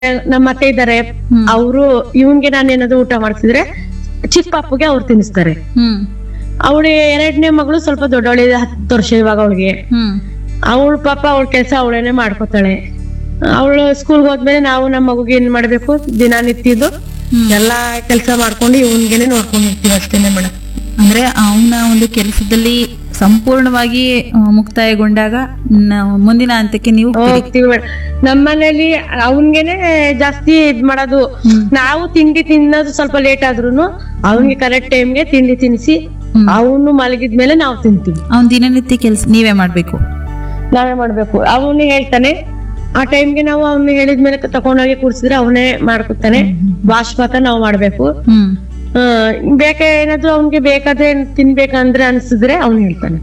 ನಮ್ಮ ಅತ್ತೆ ಇದ್ದಾರೆ ಹ್ಮ್. ಅವರು ಇವನ್ಗೆ ನಾನು ಏನಾದ್ರು ಊಟ ಮಾಡ್ತಿದ್ರೆ ಚಿಕ್ಕ ಪಾಪುಗೆ ಅವ್ರು ತಿನ್ನಿಸ್ತಾರೆ ಹ್ಮ್ ಅವಳು ಎರಡನೇ ಮಗಳು ಸ್ವಲ್ಪ ದೊಡ್ಡವಳಿ ಹತ್ತು ವರ್ಷ ಇವಾಗ ಅವಳಿಗೆ ಹ್ಮ್ ಅವಳು ಪಾಪ ಅವಳ ಕೆಲಸ ಅವಳೇನೆ ಮಾಡ್ಕೋತಾಳೆ ಅವಳು ಸ್ಕೂಲ್ಗೆ ಹೋದ್ಮೇಲೆ ನಾವು ನಮ್ಮ ಮಗುಗೆ ಏನ್ ಮಾಡ್ಬೇಕು ದಿನನಿತ್ಯದ್ದು ಹ್ಮ್. ಎಲ್ಲಾ ಕೆಲಸ ಮಾಡ್ಕೊಂಡು ಇವನ್ಗೆನೆ ನೋಡ್ಕೊಂಡಿರ್ತೀವಿ ಅಷ್ಟೇನೆ ಮೇಡಮ್ ಅಂದ್ರೆ ಅವನ ಒಂದು ಕೆಲಸದಲ್ಲಿ ಸಂಪೂರ್ಣವಾಗಿ ಆ, ಮುಕ್ತಾಯಗೊಂಡಾಗ ನ- ಮುಂದಿನ ಹಂತಕ್ಕೆ ನೀವು ಹೋಗ್ತೀರಿ. ಹೋಗ್ತೀವಿ ಮೇಡಮ್ ನಮ್ಮನೇಲಿ ಅವನ್ಗೆನೆ ಜಾಸ್ತಿ ಇದ್ ಮಾಡೋದು ಹ್ಮ್. ನಾವು ತಿಂಡಿ ತಿನ್ನೋದು ಸ್ವಲ್ಪ ಲೇಟ್ ಆದ್ರೂನು ಅವನ್ಗೆ ಕರೆಕ್ಟ್ ಟೈಮ್ಗೆ ತಿಂಡಿ ತಿನ್ನಿಸಿ ಹ್ಮ್. ಅವನು ಮಲಗಿದ್ಮೇಲೆ ನಾವು ತಿಂತೀವಿ ಅವ್ನ್ ದಿನನಿತ್ಯ ಕೆಲಸ ನೀವೇ ಮಾಡ್ಬೇಕು ನಾವೇ ಮಾಡ್ಬೇಕು ಅವನು ಹೇಳ್ತಾನೆ ಆ ಟೈಮ್ಗೆ ನಾವು ಅವ್ನು ಹೇಳಿದ್ಮೇಲೆ ತಕೊಂಡೋಗಿ ಕೂರ್ಸಿದ್ರೆ ಅವನೇ ಮಾಡ್ಕೊತಾನೆ ವಾಶ್ ಮಾತ್ರ ನಾವು ಮಾಡ್ಬೇಕು ಹ್ಮ್ ಆ, ಬೇಕೆ ಏನಾದ್ರು ಅವ್ನಿಗೆ ಬೇಕಾದ್ರೆ ತಿನ್ಬೇಕಂದ್ರೆ ಅನ್ಸಿದ್ರೆ ಅವ್ನು ಹೇಳ್ತಾನೆ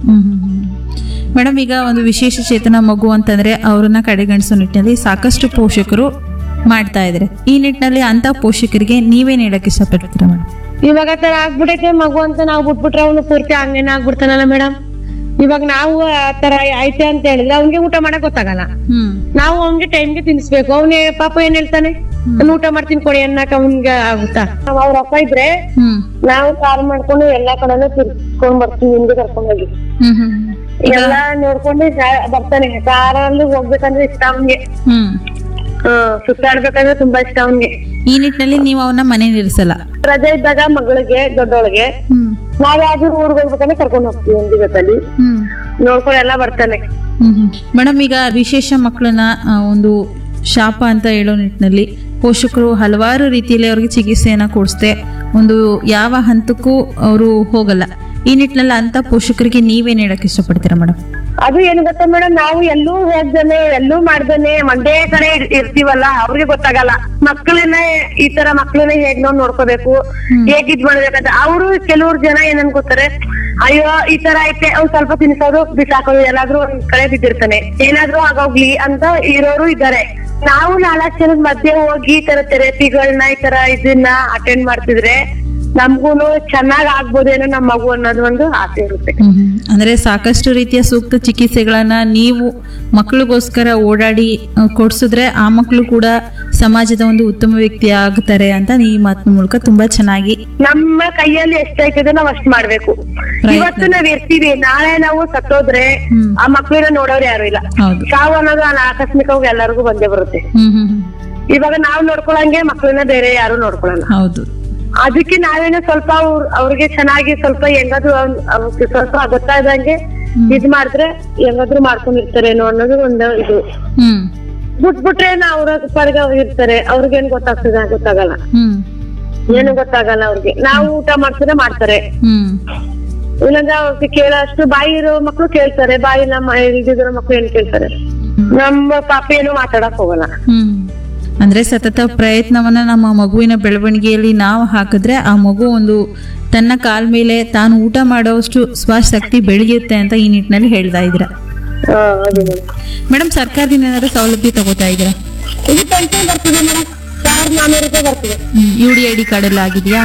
ಮೇಡಮ್ ಈಗ ಒಂದು ವಿಶೇಷ ಚೇತನ ಮಗು ಅಂತಂದ್ರೆ ಅವ್ರನ್ನ ಕಡೆಗಣಿಸೋ ನಿಟ್ಟಿನಲ್ಲಿ ಸಾಕಷ್ಟು ಪೋಷಕರು ಮಾಡ್ತಾ ಇದ್ದಾರೆ ಈ ನಿಟ್ಟಿನಲ್ಲಿ ಅಂತ ಪೋಷಕರಿಗೆ ನೀವೇ ನೀಡಕ್ಕೆ ಇಷ್ಟಪಡ್ತೀರಾ ಮೇಡಮ್ ಇವಾಗ ತರ ಆಗ್ಬಿಟ್ಟೈತೆ ಮಗು ಅಂತ ನಾವು ಬಿಟ್ಬಿಟ್ರೆ ಅವನು ಪೂರ್ತಿ ಹಂಗೇನ ಆಗ್ಬಿಡ್ತಾನಲ್ಲ ಮೇಡಮ್ ಇವಾಗ ನಾವು ಆ ತರ ಐತೆ ಅಂತ ಹೇಳಿದ್ರೆ ಅವ್ನಿಗೆ ಊಟ ಮಾಡಕ್ ಗೊತ್ತಾಗಲ್ಲ ಹ್ಮ್ ನಾವು ಅವ್ನಿಗೆ ಟೈಮ್ಗೆ ತಿನ್ಸ್ಬೇಕು ಅವನೇ ಪಾಪ ಏನ್ ಹೇಳ್ತಾನೆ ನಾನು ಊಟ ಮಾಡ್ತೀನಿ ಕೊಡಿ ಅನ್ನಕ್ ಅವ್ನ್ಗೆ ಆಗುತ್ತಾ ನಾವ್ ಅವ್ರ ಅಪ್ಪ ಇದ್ರೆ ಹ್ಮ್ ನಾವು ಕಾರ್ ಮಾಡ್ಕೊಂಡು ಎಲ್ಲಾ ಕಡೆನೂ ತಿರ್ಸ್ಕೊಂಡ್ ಬರ್ತೀವಿ ಹಿಂದೆ ಕರ್ಕೊಂಡ್ ಹೋಗಿ ಹ್ಮ್ ಹ್ಮ್ ಹ್ಮ್. ಈಗ ಎಲ್ಲಾ ನೋಡ್ಕೊಂಡು ಜಾ- ಬರ್ತಾನೆ ಕಾರಲ್ಲಿ ಹೋಗ್ಬೇಕಂದ್ರೆ ಇಷ್ಟ ಅವ್ನಿಗೆ ಹ್ಮ್ ಹ್ಮ್ ಸುತ್ತಾಡ್ಬೇಕಂದ್ರೆ ತುಂಬಾ ಇಷ್ಟ ಅವ್ನಿಗೆ ಈ ನಿಟ್ಟಿನಲ್ಲಿ ನೀವು ಅವನ್ನ ಮನೆ ನಿಲ್ಲಿಸಲ್ಲ ರಜೆ ಇದ್ದಾಗ ಮಗಳಿಗೆ ದೊಡ್ಡವಳಿಗೆ ಹ್ಮ್ ನಾವ್ ಯಾವ್ದಾದ್ರು ಊರ್ಗ್ ಹೋಗ್ಬೇಕಂದ್ರೆ ಕರ್ಕೊಂಡ್ ಹೋಗ್ತೀವಿ ಒಂದ್ ಜೊತೆಲಿ ಹ್ಮ್ ನೋಡ್ಕೊಂಡು ಎಲ್ಲ ಬರ್ತಾನೆ ಮೇಡಮ್ ಈಗ ವಿಶೇಷ ಮಕ್ಕಳನ್ನ ಆ, ಒಂದು ಶಾಪ ಅಂತ ಹೇಳೋ ನಿಟ್ಟಿನಲ್ಲಿ ಪೋಷಕರು ಹಲವಾರು ರೀತಿಯಲ್ಲಿ ಅವ್ರಿಗೆ ಚಿಕಿತ್ಸೆಯನ್ನ ಕೊಡಿಸ್ದೆ ಒಂದು ಯಾವ ಹಂತಕ್ಕೂ ಅವರು ಹೋಗಲ್ಲ ಈ ನಿಟ್ಟಿನಲ್ಲಿ ಅಂತ ಪೋಷಕರಿಗೆ ನೀವೇನ್ ಹೇಳಕ್ ಇಷ್ಟಪಡ್ತೀರಾ ಮೇಡಮ್ ಅದು ಏನ್ ಗೊತ್ತಾ ಮೇಡಮ್ ನಾವು ಎಲ್ಲೂ ಹೋಗ್ದೇನೆ ಎಲ್ಲೂ ಮಾಡ್ದೇನೆ ಒಂದೇ ಕಡೆ ಇರ್- ಇರ್ತೀವಲ್ಲ ಅವ್ರಿಗೆ ಗೊತ್ತಾಗಲ್ಲ ಮಕ್ಕಳನ್ನ ಈ ತರ ಮಕ್ಕಳನ್ನ ಹೇಗ್ ನಾವ್ ನೋಡ್ಕೋಬೇಕು ಹೇಗ್ ಇದ್ ಮಾಡ್ಬೇಕಂತ ಅವರು ಕೆಲವ್ರು ಜನ ಏನ್ ಅನ್ಕೋತಾರೆ ಅಯ್ಯೋ ಈ ತರ ಐತೆ ಅವ್ನ್ ಸ್ವಲ್ಪ ತಿನ್ಸೋದು ಬಿಸಾಕೋದು ಎಲ್ಲಾದ್ರೂ ಒಂದ್ ಕಡೆ ಬಿದ್ದಿರ್ತಾನೆ ಏನಾದ್ರೂ ಆಗೋಗ್ಲಿ ಅಂತ ಇರೋರು ಇದ್ದಾರೆ ನಾವು ನಾಲ್ಕು ಜನದ ಮಧ್ಯೆ ಹೋಗಿ ಈ ತರ ಥೆರಪಿಗಳನ್ನ ಈ ತರ ಇದನ್ನ ಅಟೆಂಡ್ ಮಾಡ್ತಿದ್ರೆ ನಮ್ಗೂನು ಚೆನ್ನಾಗ್ ಆಗ್ಬೋದೇನೋ ನಮ್ ಮಗು ಅನ್ನೋದು ಒಂದು ಆಸೆ ಇರುತ್ತೆ ಅಂದ್ರೆ ಸಾಕಷ್ಟು ರೀತಿಯ ಸೂಕ್ತ ಚಿಕಿತ್ಸೆಗಳನ್ನ ನೀವು ಮಕ್ಕಳಿಗೋಸ್ಕರ ಓಡಾಡಿ ಆ, ಕೊಡ್ಸಿದ್ರೆ ಆ ಮಕ್ಕಳು ಕೂಡ ಸಮಾಜದ ಒಂದು ಉತ್ತಮ ವ್ಯಕ್ತಿ ಆಗ್ತಾರೆ ಅಂತ ಈ ಮಾತಿನ ಮೂಲಕ ತುಂಬಾ ಚೆನ್ನಾಗಿ ನಮ್ಮ ಕೈಯಲ್ಲಿ ಎಷ್ಟೈತದೆ ನಾವ್ ಅಷ್ಟ್ ಮಾಡ್ಬೇಕು ಇವತ್ತು ನಾವ್ ಇರ್ತೀವಿ ನಾಳೆ ನಾವು ಸತ್ತೋದ್ರೆ ಹ್ಮ್. ಆ ಮಕ್ಳನ್ನ ನೋಡೋರು ಯಾರು ಇಲ್ಲ ಹೌದು ಸಾವು ಅನ್ನೋದು ಅನ- ಆಕಸ್ಮಿಕವಾಗಿ ಎಲ್ಲರಿಗೂ ಬಂದೇ ಬರುತ್ತೆ ಹ್ಮ್ ಹ್ಮ್ ಹ್ಮ್. ಇವಾಗ ನಾವ್ ನೋಡ್ಕೊಳಂಗೆ ಮಕ್ಳನ್ನ ಬೇರೆ ಯಾರು ನೋಡ್ಕೊಳಲ್ಲ ಹೌದು ಅದಕ್ಕೆ ನಾವೇನೋ ಸ್ವಲ್ಪ ಅವ್ರ್ ಅವ್ರಿಗೆ ಚೆನ್ನಾಗಿ ಸ್ವಲ್ಪ ಹೆಂಗಾದ್ರು ಅವ್ನ್- ಅವ್ರಿಗೆ ಸ್ವಲ್ಪ ಗೊತ್ತಾದಂಗೆ ಇದ್ ಮಾಡಿದ್ರೆ ಹೆಂಗಾದ್ರು ಮಾಡ್ಕೊಂಡಿರ್ತಾರೇನೋ ಅನ್ನೋದು ಒಂದು ಇದು ಹ್ಮ್ ಬಿಟ್ಬಿಟ್ರೆ ನಾ ಅವ್ರ ಪರ್ಗ ಇರ್ತಾರೆ ಅವ್ರಿಗೇನ್ ಗೊತ್ತಾಗ್ತದ ಗೊತ್ತಾಗಲ್ಲ ಹ್ಮ್ ಏನು ಗೊತ್ತಾಗಲ್ಲ ಅವ್ರಿಗೆ ನಾವು ಊಟ ಮಾಡ್ಸಿದ್ರೆ ಮಾಡ್ತಾರೆ ಹ್ಮ್ ಇಲ್ಲಾಂದ್ರೆ ಅವ್ರಿಗೆ ಕೇಳೋಷ್ಟು ಬಾಯಿ ಇರೋ ಮಕ್ಳು ಕೇಳ್ತಾರೆ ಬಾಯಿ ನಮ್ಮ ಇಲ್ದಿರೋ ಮಕ್ಳು ಏನ್ ಕೇಳ್ತಾರೆ ನಮ್ಮ ಪಾಪ ಏನು ಮಾತಾಡಕ್ ಹೋಗಲ್ಲ ಹ್ಮ್ ಅಂದ್ರೆ ಸತತ ಪ್ರಯತ್ನವನ್ನ ನಮ್ಮ ಮಗುವಿನ ಬೆಳವಣಿಗೆಯಲ್ಲಿ ನಾವು ಹಾಕಿದ್ರೆ ಆ ಮಗು ಒಂದು ತನ್ನ ಕಾಲ್ ಮೇಲೆ ತಾನು ಊಟ ಮಾಡೋಷ್ಟು ಸ್ವಶಕ್ತಿ ಬೆಳೆಯುತ್ತೆ ಅಂತ ಈ ನಿಟ್ಟಿನಲ್ಲಿ ಹೇಳ್ತಾ ಇದ್ದೀರಾ ಹಾ, ಅದೇ madam. ಮೇಡಮ್ ಸರ್ಕಾರದಿಂದ ಏನಾದ್ರು ಸೌಲಭ್ಯ ತಗೋತಾ ಇದ್ದೀರಾ ಇದು ಪೆನ್ಷನ್ ಬರ್ತದೆ ಮೇಡಮ್ ಸಾವಿರದ ನಾನ್ನೂರು ರೂಪಾಯಿ ಬರ್ತದೆ U D I D card ಎಲ್ಲ ಆಗಿದೆಯಾ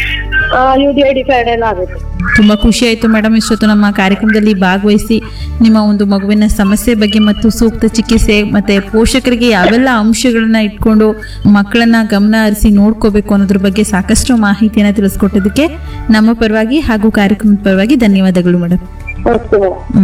U D I D card ಎಲ್ಲ ಆಗುತ್ತೆ ತುಂಬಾ ಖುಷಿ ಆಯ್ತು ಮೇಡಮ್ ಇಷ್ಟೊತ್ತು ನಮ್ಮ ಕಾರ್ಯಕ್ರಮದಲ್ಲಿ ಭಾಗವಹಿಸಿ ನಿಮ್ಮ ಒಂದು ಮಗುವಿನ ಸಮಸ್ಯೆ ಬಗ್ಗೆ ಮತ್ತು ಸೂಕ್ತ ಚಿಕಿತ್ಸೆ ಮತ್ತೆ ಪೋಷಕರಿಗೆ ಯಾವೆಲ್ಲ ಅಂಶಗಳನ್ನ ಇಟ್ಕೊಂಡು ಮಕ್ಕಳನ್ನ ಗಮನ ಹರಿಸಿ ನೋಡ್ಕೋಬೇಕು ಅನ್ನೋದ್ರ ಬಗ್ಗೆ ಸಾಕಷ್ಟು ಮಾಹಿತಿಯನ್ನ ತಿಳಿಸ್ಕೊಟ್ಟಿದ್ದಕ್ಕೆ ನಮ್ಮ ಪರವಾಗಿ ಹಾಗೂ ಕಾರ್ಯಕ್ರಮದ ಪರವಾಗಿ ಧನ್ಯವಾದಗಳು ಮೇಡಮ್ ಓಕೆ ಮೇಡಮ್